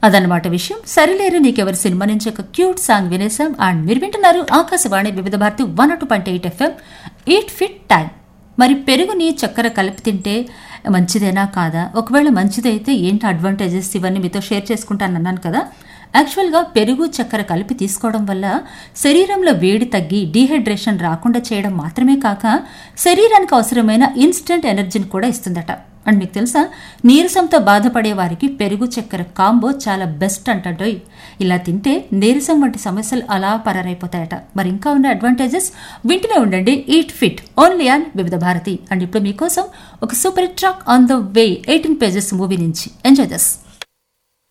అదనమాట విషయం సరిలేరు నీకెవరి సినిమా నుంచి ఒక క్యూట్ సాంగ్ వినేసాం అండ్ మీరు వింటున్నారు ఆకాశవాణి వివిధ భారతి వన్ అటు point eight FM eight fit time మరి పెరుగుని చక్కెర కలిపి తింటే మంచిదేనా కాదా ఒకవేళ మంచిదైతే ఏంటి అడ్వాంటేజెస్ ఇవన్నీ మీతో షేర్ చేసుకుంటాను అన్నాను కదా యాక్చువల్గా పెరుగు చక్కెర కలిపి తీసుకోవడం వల్ల శరీరంలో వేడి తగ్గి డీహైడ్రేషన్ రాకుండా చేయడం మాత్రమే కాక శరీరానికి అవసరమైన ఇన్స్టెంట్ ఎనర్జీని కూడా ఇస్తుందట అండ్ మీకు తెలుసా నీరసంతో బాధపడే వారికి పెరుగు చక్కెర కాంబో చాలా బెస్ట్ అంటడోయ్ ఇలా తింటే నీరసం వంటి సమస్యలు అలా పరారైపోతాయట మరి ఇంకా ఉన్న అడ్వాంటేజెస్ వింటూనే ఉండండి ఈట్ ఫిట్ ఓన్లీ ఆన్ వివిధ భారతి అండ్ ఇప్పుడు మీకోసం ఒక super track on the way eighteen pages movie నుంచి ఎంజాయ్ దస్